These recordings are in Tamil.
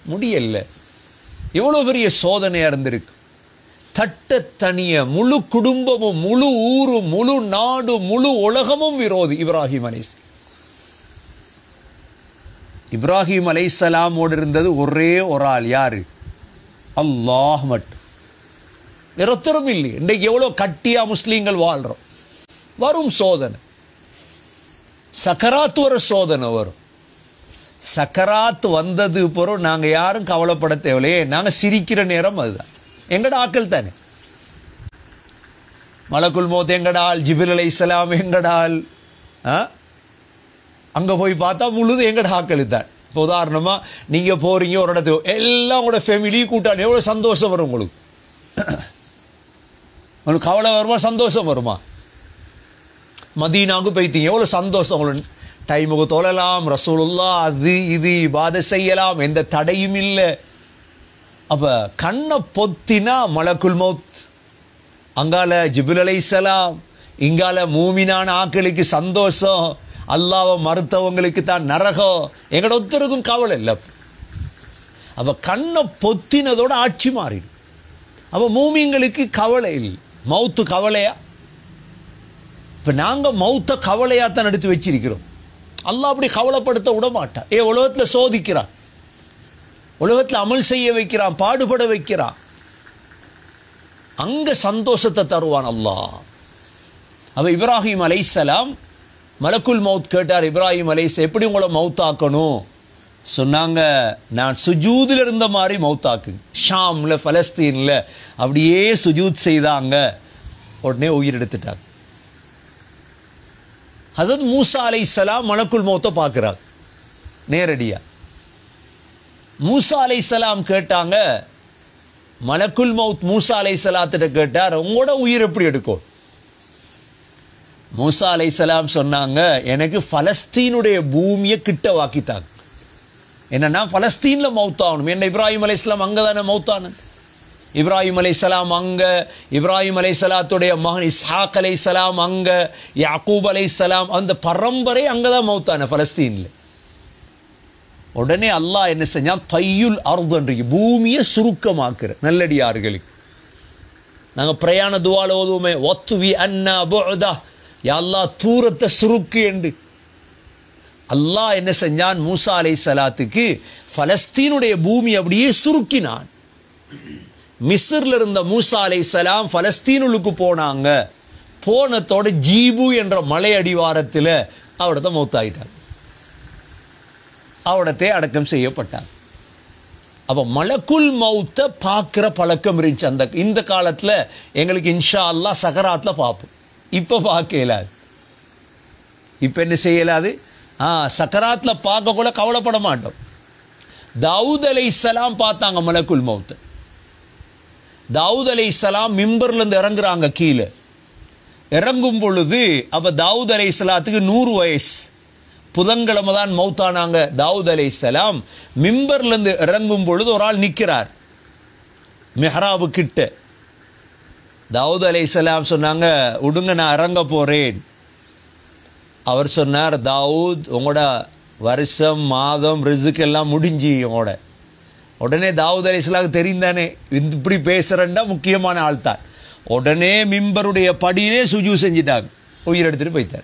முடியல எவ்வளோ பெரிய சோதனையாக இருந்திருக்கு தட்ட தனிய முழு குடும்பமும் முழு ஊரும் முழு நாடு முழு உலகமும் விரோதி இப்ராஹிம் அலைஸ் இப்ராஹிம் அலைசலாமோடு இருந்தது ஒரே ஒரு ஆள் யாரு அல்லாஹ் மட்டும் நிறத்தரும் இல்லை இன்றைக்கு எவ்வளோ கட்டியா முஸ்லீம்கள் வாழ்றோம் வரும் சோதனை சக்கராத்து ஒரு சோதனை வரும் சக்கராத் வந்தது பிறகு நாங்கள் யாரும் கவலைப்பட தேவையில்லையே நாங்கள் சிரிக்கிற நேரம் அதுதான் எங்கட ஆக்கள் தானே மலக்குல் மோத் எங்கடால் ஜிபில் அலை இஸ்லாம் எங்கடால் ஆ அங்கே போய் பார்த்தா முழுது எங்கட ஆக்கள் தான் இப்போ உதாரணமாக நீங்கள் போகிறீங்க ஒரு இடத்துக்கு எல்லாம் உங்களோட ஃபேமிலி கூட்டாளி எவ்வளோ சந்தோஷம் வரும் உங்களுக்கு உங்களுக்கு கவலை வருமா சந்தோஷம் வருமா மதீனாவுக்கு போய்த்தீங்க எவ்வளோ சந்தோஷம் உங்களுக்கு டைமுக்கு தொழலாம் ரசூலுல்லா அது இது இபாத செய்யலாம் எந்த தடையும் இல்லை அப்போ கண்ணை பொத்தினா மலக்குல் மௌத் அங்கால ஜிபுல் அலைசலாம் இங்கால மூமினான ஆக்களுக்கு சந்தோஷம் அல்லாவை மறுத்தவங்களுக்கு தான் நரகம் எங்களோட ஒருத்தருக்கும் கவலை இல்லை அப்போ கண்ணை பொத்தினதோட ஆட்சி மாறிடும் அப்போ மூமிங்களுக்கு கவலை இல்லை மவுத்து கவலையா இப்போ நாங்கள் மௌத்த கவலையாக தான் எடுத்து வச்சிருக்கிறோம் அல்லாஹ் அப்படி கவலைப்படுத்த விட மாட்டான் ஏ உலகத்தில் சோதிக்கிறான் உலகத்தில் அமல் செய்ய வைக்கிறான் பாடுபட வைக்கிறான் அங்க சந்தோஷத்தை தருவான் அல்லாஹ் அவ இப்ராஹிம் அலைசலாம் மலக்குல் மவுத் கேட்டார் இப்ராஹிம் அலைஸ் எப்படி உங்களை மவுத்தாக்கணும் சொன்னாங்க நான் சுஜூதில் இருந்த மாதிரி மவுத்தாக்கு ஷாம்ல பலஸ்தீனில் அப்படியே சுஜூத் செய்தாங்க உடனே உயிர் எடுத்துட்டாங்க ஹசரத் மூசா அலை சலாம் மலக்குல் மௌத்தை பார்க்குறாங்க நேரடியாக மூசா அலை சலாம் கேட்டாங்க மலக்குல் மவுத் மூசா அலை சலாத்திட்ட கேட்டார் உங்களோட உயிர் எப்படி எடுக்கும் மூசா அலை சலாம் சொன்னாங்க எனக்கு பலஸ்தீனுடைய பூமியை கிட்ட வாக்கித்தாங்க என்னன்னா பலஸ்தீனில் மௌத்தாகணும் என்ன இப்ராஹிம் அலை இஸ்லாம் அங்கே தானே மௌத்தானது இப்ராஹிம் அலை சலாம் அங்க இப்ராஹிம் அலை சலாத்துடைய மகன் இஸ்ஹாக் அலை சலாம் அங்க யாக்கூப் அலை சலாம் அந்த பரம்பரை அங்கே தான் மௌத்தான பலஸ்தீனில் உடனே அல்லாஹ் என்ன செஞ்சான் தையுல் அர்தன்றைக்கு பூமியை சுருக்கமாக்குற நல்லடியார்களுக்கு நாங்கள் பிரயாண துவால ஓதுவோமே ஒத்துவி அண்ணா புஅதா யா அல்லாஹ் தூரத்தை சுருக்கு என்று அல்லாஹ் என்ன செஞ்சான் மூசா அலை சலாத்துக்கு பலஸ்தீனுடைய பூமி அப்படியே சுருக்கினான் மிஸ்ரில் இருந்த மூசா அலை சலாம் பலஸ்தீனுக்கு போனாங்க போனத்தோட ஜீபு என்ற மலை அடிவாரத்தில் அவடத்தை மௌத்தாயிட்டாங்க அவடத்தை அடக்கம் செய்யப்பட்டாங்க அப்போ மலக்குல் மௌத்தை பார்க்குற பழக்கம் இருந்துச்சு அந்த இந்த காலத்தில் எங்களுக்கு இன்ஷா அல்லா சகராத்தில் பார்ப்போம் இப்போ பார்க்க இயலாது இப்போ என்ன செய்யலாது ஆ சக்கராத்தில் பார்க்க கூட கவலைப்பட மாட்டோம் தாவூத் அலை இஸ்லாம் பார்த்தாங்க மலக்குல் மௌத்தை தாவூத் அலை இஸ்லாம் மிம்பர்லேருந்து இறங்குறாங்க கீழே இறங்கும் பொழுது அப்போ தாவூத் அலை இஸ்லாத்துக்கு நூறு வயசு புதன்கிழமை தான் மௌத்தானாங்க தாவூத் அலை இஸ்லாம் மிம்பர்லேருந்து இறங்கும் பொழுது ஒரு ஆள் நிற்கிறார் மெஹராபு கிட்ட தாவூத் அலை இஸ்லாம் சொன்னாங்க விடுங்க நான் இறங்க போகிறேன் அவர் சொன்னார் தாவூத் உங்களோட வருஷம் மாதம் ரிசுக்கு எல்லாம் முடிஞ்சு உங்களோட உடனே தாவூத் அலி இஸ்லாக்கு தெரிந்தானே இப்படி பேசுகிறேன்டா முக்கியமான ஆள் தான் உடனே மிம்பருடைய படியிலே சுஜு செஞ்சிட்டாங்க உயிர் எடுத்துட்டு போய்த்தார்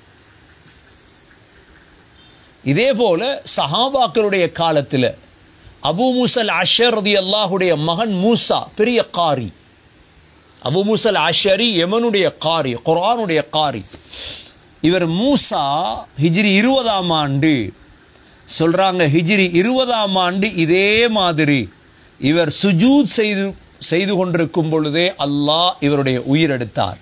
இதே போல சஹாபாக்களுடைய காலத்தில் அபு மூசல் அஷர் ரதி அல்லாஹுடைய மகன் மூசா பெரிய காரி அபு மூசல் அஷரி யமனுடைய காரி குரானுடைய காரி இவர் மூசா ஹிஜ்ரி இருபதாம் ஆண்டு சொல்றாங்க ஹிஜ்ரி இருபதாம் ஆண்டு இதே மாதிரி இவர் சுஜூத் செய்து செய்து கொண்டிருக்கும் பொழுதே அல்லாஹ் இவருடைய உயிர் எடுத்தார்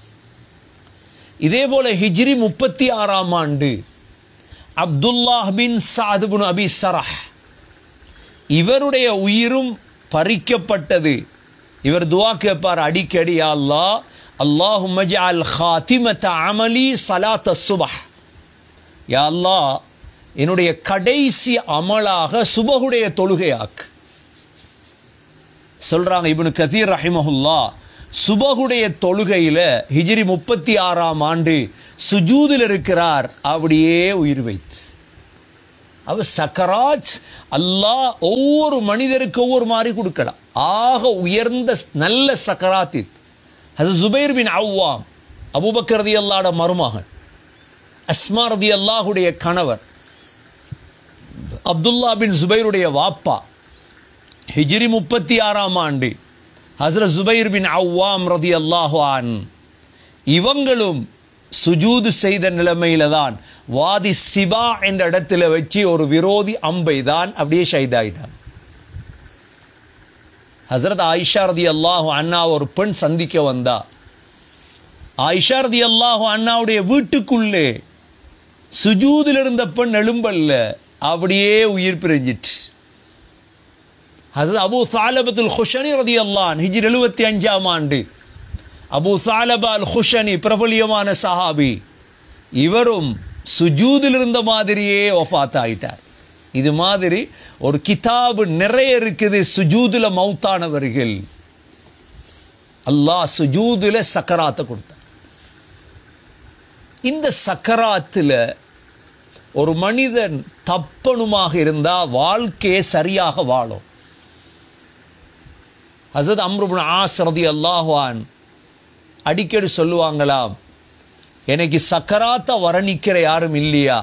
இதே போல ஹிஜ்ரி முப்பத்தி ஆறாம் ஆண்டு அப்துல்லாஹ் பின் சாதுபுன் அபி சரஹ் இவருடைய உயிரும் பறிக்கப்பட்டது இவர் துவா கேட்பார் அடிக்கடி யா அல்லாஹ் அல்லாஹும் அல் ஹாத்திமத்த அமலி சலாத்த சுபஹ் யா அல்லாஹ் என்னுடைய கடைசி அமலாக சுபகுடைய தொழுகையாக்கு சொல்றாங்க இப்னு கதீர் ரஹிமஹுல்லா சுபகுடைய தொழுகையில் ஹிஜ்ரி முப்பத்தி ஆறாம் ஆண்டு சுஜூதில் இருக்கிறார் அப்படியே உயிர் வைத்து அவ சக்கராத் அல்லாஹ் ஒவ்வொரு மனிதருக்கு ஒவ்வொரு மாதிரி கொடுக்கலாம் ஆக உயர்ந்த நல்ல சக்கராத்தில் அது ஜுபைர் பின் அவ்வாம் அபூபக்கர் ரதி அல்லாட மருமகன் அஸ்மா ரதி அல்லாஹுடைய கணவர் அப்துல்லா பின் ஜுபைருடைய வாப்பா ஹிஜ்ரி முப்பத்தி ஆறாம் ஆண்டு ஹஸ்ரத் ஜுபைர் பின் அவ்வாம் ரதி அல்லாஹான் இவங்களும் சுஜூது செய்த நிலைமையில தான் வாதி சிபா என்ற இடத்துல வச்சு ஒரு விரோதி அம்பை தான் அப்படியே ஷைதாயிட்டான் ஹசரத் ஆயிஷா ரதி அல்லாஹு அண்ணா ஒரு பெண் சந்திக்க வந்தா ஆயிஷா ரதி அல்லாஹு அண்ணாவுடைய வீட்டுக்குள்ளே சுஜூதில் இருந்த பெண் எழும்பல்ல அப்படியே உயிர் பிரிஞ்சிட்டு ஹசரத் அபு சாலபத்துல் ஹுஷனி ரதி அல்லான் ஹிஜ்ர் எழுபத்தி அஞ்சாம் ஆண்டு அபு சாலபா அல் ஹுஷனி பிரபலியமான சஹாபி இவரும் சுஜூதில் இருந்த மாதிரியே ஒஃபாத் ஆயிட்டார் இது மாதிரி ஒரு கிதாபு நிறைய இருக்குது சுஜூதுல மௌத்தானவர்கள் அல்லாஹ் சுஜூதுல சக்கராத்தை கொடுத்தார் இந்த சக்கராத்துல ஒரு மனிதன் தப்பனுமாக இருந்தா வாழ்க்கையை சரியாக வாழும் ஹசரத் அம்ருபுன் ஆஸ் ரதி அல்லாஹ்வான் அடிக்கடி சொல்லுவாங்களாம் எனக்கு சக்கராத்த வரணிக்கிற யாரும் இல்லையா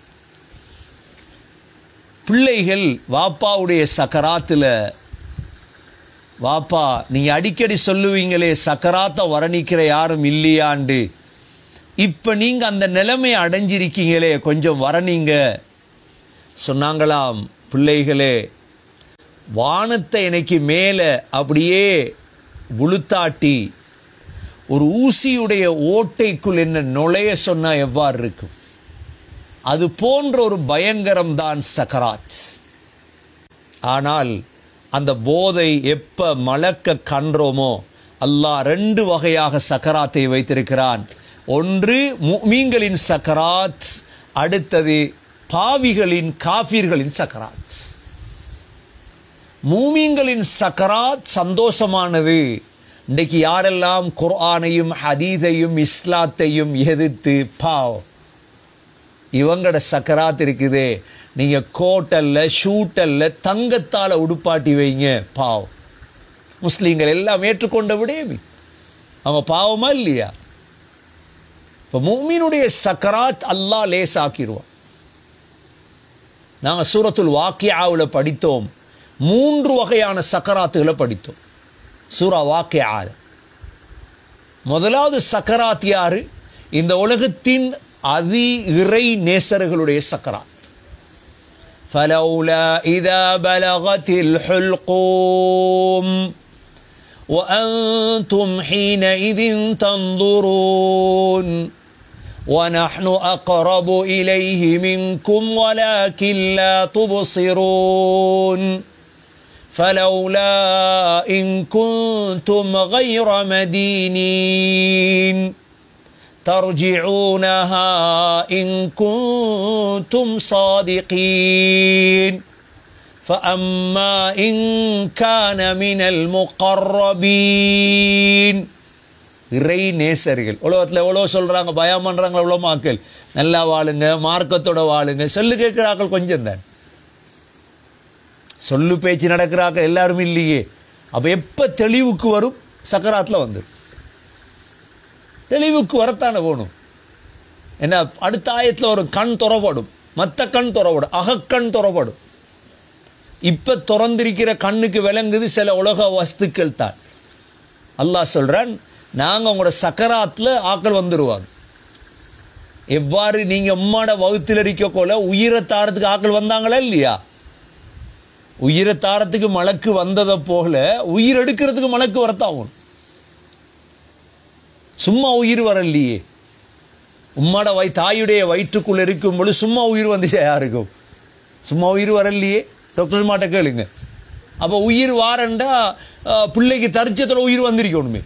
பிள்ளைகள் வாப்பாவுடைய சக்கராத்தில் வாப்பா நீங்க அடிக்கடி சொல்லுவீங்களே சக்கராத்த வரணிக்கிற யாரும் இல்லையாண்டு இப்ப நீங்க அந்த நிலைமை அடைஞ்சிருக்கீங்களே கொஞ்சம் வரணிங்க சொன்னாங்களாம் பிள்ளைகளே வானத்தை எனக்கு மேலே அப்படியே புளுத்தாட்டி ஒரு ஊசியுடைய ஓட்டைக்குள் என்ன நுழைய சொன்னா எவ்வாறு இருக்கும் அது போன்ற ஒரு பயங்கரம் தான் சக்கராத் ஆனால் அந்த போதை எப்ப மலக்க கன்றோமோ அல்லாஹ் ரெண்டு வகையாக சக்கராத்தை வைத்திருக்கிறான் ஒன்று முமீன்களின் சக்கராத் அடுத்தது பாவிகளின் காஃபிர்களின் சக்கராத் மூமீன்களின் சக்கராத் சந்தோஷமானது இன்றைக்கு யாரெல்லாம் குர்ஆனையும் ஹதீதையும் இஸ்லாத்தையும் எதிர்த்து பாவ் இவங்கட சக்கராத் இருக்குதே நீங்க கோட்டல்ல ஷூட்டல்ல தங்கத்தால உடுப்பாட்டி வைங்க பாவ் முஸ்லீம்கள் எல்லாம் ஏற்றுக்கொண்ட விடேமி அவங்க பாவமா இல்லையா இப்போ மூமினுடைய சக்கராத் அல்லாஹ் லேசாக்கிடுவான் நாங்கள் சூரத்துல் வாக்கியாவில் படித்தோம் மூன்று வகையான சக்கராத்துகளை படித்தோம் சூரா வாக்கியாவில் முதலாவது சக்கராத் யாரு இந்த உலகத்தின் அதி இறை நேசர்களுடைய சக்கராத் فلولا إذا بلغت الحلقوم وأنتم حينئذ تنظرون ونحن أقرب إليه منكم ولكن لا تبصرون فلولا إن كنتم غير مدينين ترجعونها إن كنتم صادقين فأما إن كان من المقربين இறை நேசர்கள் உலகத்தில் எவ்வளோ சொல்கிறாங்க பயம் பண்ணுறாங்க எவ்வளோ மாக்கள் நல்லா வாழுங்க மார்க்கத்தோட வாழுங்க சொல்லு கேட்குறாக்கள் கொஞ்சம் தான் சொல்லு பேச்சு நடக்கிறாக்கள் எல்லாரும் இல்லையே அப்போ எப்போ தெளிவுக்கு வரும் சக்கராத்தில் வந்துடும் தெளிவுக்கு வரத்தானே போகணும் என்ன அடுத்த ஆயத்தில் ஒரு கண் துறப்படும் மற்ற கண் துறப்படும் அகக்கண் துறப்படும் இப்போ திறந்திருக்கிற கண்ணுக்கு விளங்குது சில உலக வஸ்துக்கள் தான் அல்லாஹ் சொல்கிறான் நாங்கள் உங்களோட சக்கராத்தில் ஆக்கள் வந்துடுவாங்க எவ்வாறு நீங்கள் உம்மாட வகுத்தில் இருக்கக்கோல உயிரை தாரத்துக்கு ஆக்கள் வந்தாங்களா இல்லையா உயிரை தாரத்துக்கு மலக்கு வந்ததை போல உயிர் எடுக்கிறதுக்கு மலக்கு வரத்தாகும் சும்மா உயிர் வரலையே உம்மாட வை தாயுடைய வயிற்றுக்குள்ள இருக்கும் பொழுது சும்மா உயிர் வந்துச்சா யாருக்கும் சும்மா உயிர் வரலையே டாக்டர் மாட்ட கேளுங்க அப்போ உயிர் வாரண்டா பிள்ளைக்கு தரிச்சத்தோட உயிர் வந்திருக்கணுமே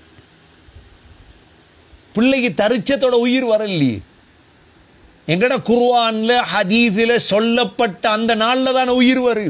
பிள்ளைக்கு தரிச்சத்தோட உயிர் வரலையே எங்கட குர்வான்ல ஹதீஸில் சொல்லப்பட்ட அந்த நாளில் தானே உயிர் வருது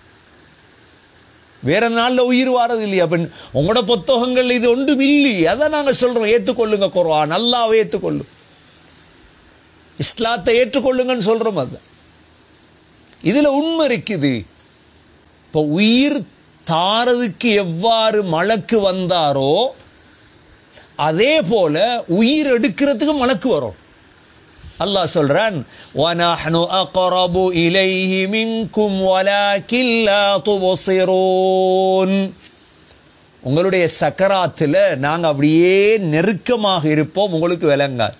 வேற நாளில் உயிர் வாரது இல்லையா அப்ப உங்களோட புத்தகங்கள் இது ஒன்றும் இல்லையே அதான் நாங்கள் சொல்கிறோம் ஏற்றுக்கொள்ளுங்க குர்ஆன் நல்லாவே ஏற்றுக்கொள்ளும் இஸ்லாத்தை ஏற்றுக்கொள்ளுங்கன்னு சொல்கிறோம் அது இதுல உண்மை இருக்குது இப்போ உயிர் தாரதுக்கு எவ்வாறு மலக்கு வந்தாரோ அதே போல உயிர் எடுக்கிறதுக்கு மலக்கு வரும் அல்லாஹ் சொல்றான் وَنَحْنُ أَقْرَبُ إِلَيْهِ مِنْكُمْ وَلَكِنْ لَا تُبْصِرُونَ உங்களுடைய சக்கராத்தில் நாங்கள் அப்படியே நெருக்கமாக இருப்போம் உங்களுக்கு விளங்காது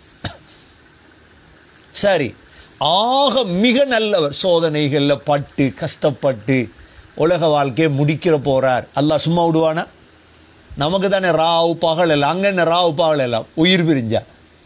சரி ஆக மிக நல்லவர் சோதனைகளில் பட்டு கஷ்டப்பட்டு உலக வாழ்க்கையை முடிக்கிற போறார் அல்லாஹ் சும்மா விடுவானா நமக்கு தானே ராவு பகல் எல்லாம் அங்கே என்ன ராவு பகல் எல்லாம் உயிர் பிரிஞ்சா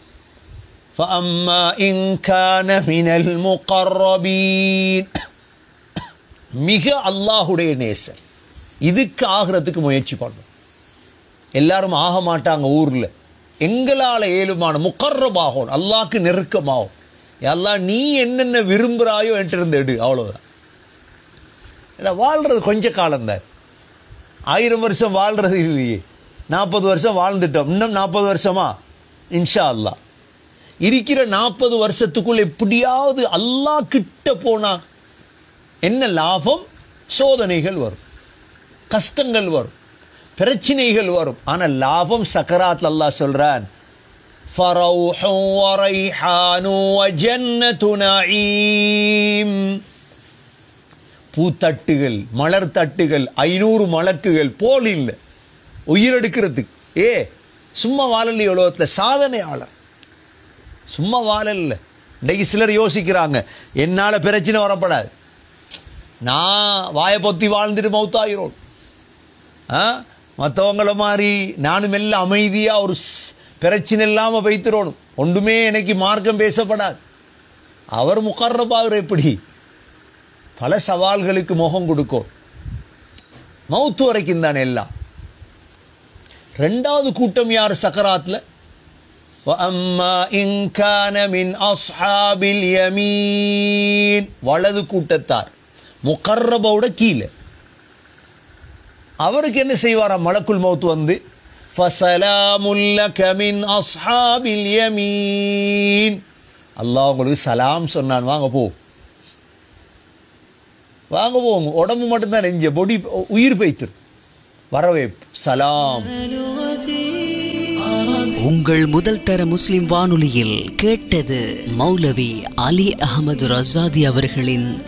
فأما إن كان من المقربين மிக அல்லாஹுடைய நேசர் இதுக்கு ஆகிறதுக்கு முயற்சி பண்ணும் எல்லாரும் ஆக மாட்டாங்க ஊர்ல எங்களால் ஏழுமான முக்கர்ரபாகும் அல்லாஹ்க்கு நெருக்கமாகும் எல்லாம் நீ என்னென்ன விரும்புகிறாயோ என்கிட்ட எடு அவ்வளவுதான் ஏன்னா வாழ்றது கொஞ்ச காலம்தான் ஆயிரம் வருஷம் வாழ்றது இல்லையே நாற்பது வருஷம் வாழ்ந்துட்டோம் இன்னும் நாற்பது வருஷமா இன்ஷா அல்லாஹ் இருக்கிற நாற்பது வருஷத்துக்குள் எப்படியாவது அல்லாஹ் கிட்ட போனா என்ன லாபம் சோதனைகள் வரும் கஷ்டங்கள் வரும் பிரச்சனைகள் வரும் ஆனால் லாபம் சக்கராத்ல அல்லாஹ் சொல்றான் فروح وريحان وجنة نعيم பூத்தட்டுகள் மலர் தட்டுகள் ஐநூறு மலக்குகள் போல் இல்லை உயிரெடுக்கிறதுக்கு ஏ சும்மா வாழலி உலகத்தில் சாதனையாளர் சும்மா வாழல இன்றைக்கு சிலர் யோசிக்கிறாங்க என்னால் பிரச்சனை வரப்படாது நான் வாயை பொத்தி வாழ்ந்துட்டு மௌத்தாயிரோம் ஆ மற்றவங்கள மாதிரி நானும் எல்லாம் அமைதியாக ஒரு ஸ்- பிரச்சனை இல்லாமல் வைத்திரோணும் ஒன்றுமே எனக்கு மார்க்கம் பேசப்படாது அவர் முகர்றபாவர் எப்படி பல சவால்களுக்கு முகம் கொடுக்கும் மௌத்து வரைக்கும் தானே எல்லாம் ரெண்டாவது கூட்டம் யார் சக்கராத்தில் وَأَمَّا إِنْ كَانَ مِنْ أَصْحَابِ الْيَمِينِ வலது கூட்டத்தார் முகர்ரபோட கீழே அவருக்கு என்ன செய்வாராம் மலக்குல் மௌத் வந்து فَسَلَامٌ لَكَ مِنْ أَصْحَابِ الْيَمِينِ அல்லாஹ் உங்களுக்கு சலாம் சொன்னான் வாங்க போ வாங்க போங்க உடம்பு மட்டும்தான் நெஞ்ச பொடி உயிர் பைத்திரு வரவேற்பு சலாம் உங்கள் முதல் தர முஸ்லிம் வானொலியில் கேட்டது மௌலவி அலி அகமது ரசாதி அவர்களின்